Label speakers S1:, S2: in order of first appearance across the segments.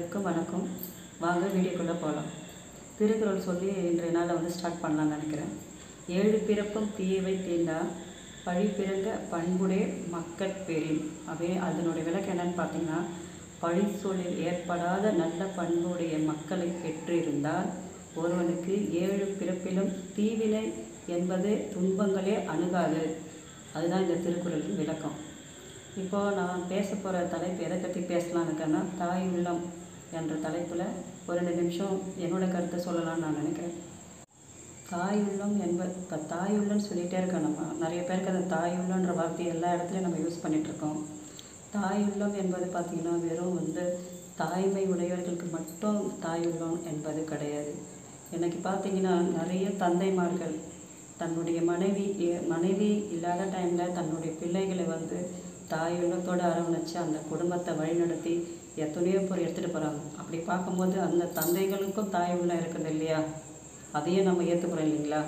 S1: அனைவருக்கும் வணக்கம் வாங்க வீடியோக்குள்ளே போகலாம் திருக்குறள் சொல்லி இன்றைய நாளை வந்து ஸ்டார்ட் பண்ணலாம்னு நினைக்கிறேன் ஏழு பிறப்பும் தீயவை தீண்டா பழி பிறங்க பண்புடைய மக்கட் பெறின் அப்படியே அதனுடைய விளக்கம் என்னன்னு பார்த்தீங்கன்னா பழி சொல்லில் ஏற்படாத நல்ல பண்புடைய மக்களை பெற்றிருந்தால் ஒருவனுக்கு ஏழு பிறப்பிலும் தீவினை என்பது துன்பங்களே அணுகாது அதுதான் இந்த திருக்குறளின் விளக்கம் இப்போ நான் பேச போகிற தலைப்பு எதை பற்றி பேசலாம்னு இருக்கேன்னா தாய் உள்ளம் என்ற தலைப்பில் ஒரு ரெண்டு நிமிஷம் என்னோட கருத்தை சொல்லலாம்னு நான் நினைக்கிறேன் தாய் உள்ளம் என்பது இப்போ தாய் உள்ளம்னு சொல்லிகிட்டே இருக்கோம் நம்ம நிறைய பேருக்கு அந்த தாய் உள்ளன்ற வார்த்தையை எல்லா இடத்துலையும் நம்ம யூஸ் பண்ணிட்டு இருக்கோம் தாய் உள்ளம் என்பது பார்த்திங்கன்னா வெறும் வந்து தாய்மை உடையவர்களுக்கு மட்டும் தாய் உள்ளம் என்பது கிடையாது எனக்கு பார்த்தீங்கன்னா நிறைய தந்தைமார்கள் தன்னுடைய மனைவி எ- மனைவி இல்லாத டைமில் தன்னுடைய பிள்ளைகளை வந்து தாய் உள்ளத்தோடு அரவணைச்சு அந்த குடும்பத்தை வழிநடத்தி எத்தனையோ பேர் எடுத்துகிட்டு போகிறாங்க அப்படி பார்க்கும்போது அந்த தந்தைகளுக்கும் தாய் உள்ளம் இருக்குது இல்லையா அதையும் நம்ம ஏற்றுக்கிறோம் இல்லைங்களா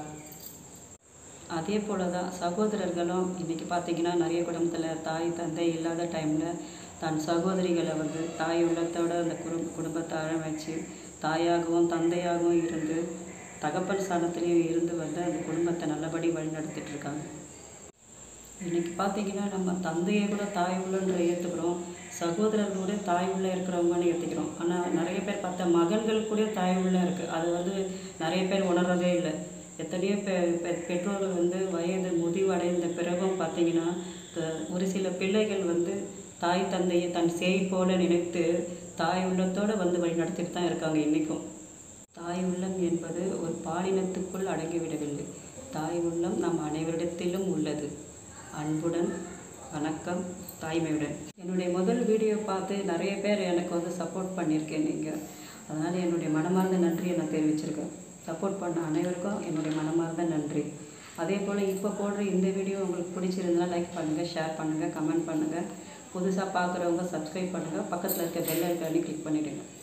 S1: அதே போல தான் சகோதரர்களும் இன்றைக்கி பார்த்தீங்கன்னா நிறைய குடும்பத்தில் தாய் தந்தை இல்லாத டைமில் தன் சகோதரிகளை வந்து தாய் உள்ளத்தோட அந்த குடும் குடும்பத்தை அழ வச்சு தாயாகவும் தந்தையாகவும் இருந்து தகப்பன் ஸ்தானத்துலேயும் இருந்து வந்து அந்த குடும்பத்தை நல்லபடி வழிநடத்திட்டு இருக்காங்க இன்னைக்கு பார்த்தீங்கன்னா நம்ம தந்தையை கூட தாய் உள்ளன்ற ஏற்றுக்கிறோம் சகோதரர்களோட தாய் உள்ள இருக்கிறவங்கன்னு ஏற்றுக்கிறோம் ஆனால் நிறைய பேர் பார்த்த மகன்கள் கூட தாய் உள்ள இருக்குது அது வந்து நிறைய பேர் உணர்றதே இல்லை எத்தனையோ பெ பெ- பெற்றோர்கள் வந்து வயது முதிவடைந்த பிறகும் பார்த்தீங்கன்னா த- ஒரு சில பிள்ளைகள் வந்து தாய் தந்தையை தன் சேய் போல நினைத்து தாய் உள்ளத்தோடு வந்து வழிநடத்திட்டு தான் இருக்காங்க இன்றைக்கும் தாய் உள்ளம் என்பது ஒரு பாலினத்துக்குள் அடங்கிவிடவில்லை தாய் உள்ளம் நம் அனைவரிடத்திலும் உள்ளது அன்புடன் வணக்கம் தாய்மையுடன் என்னுடைய முதல் வீடியோ பார்த்து நிறைய பேர் எனக்கு வந்து சப்போர்ட் பண்ணியிருக்கேன் நீங்கள் அதனால் என்னுடைய மனமார்ந்த நன்றியை நான் தெரிவிச்சிருக்கேன் சப்போர்ட் பண்ண அனைவருக்கும் என்னுடைய மனமார்ந்த நன்றி அதே போல் இப்போ போடுற இந்த வீடியோ உங்களுக்கு பிடிச்சிருந்தா லைக் பண்ணுங்கள் ஷேர் பண்ணுங்கள் கமெண்ட் பண்ணுங்கள் புதுசாக பார்க்குறவங்க சப்ஸ்கிரைப் பண்ணுங்கள் பக்கத்தில் இருக்க பெல் ஐக்கானே கிளிக் பண்ணிவிடுங்க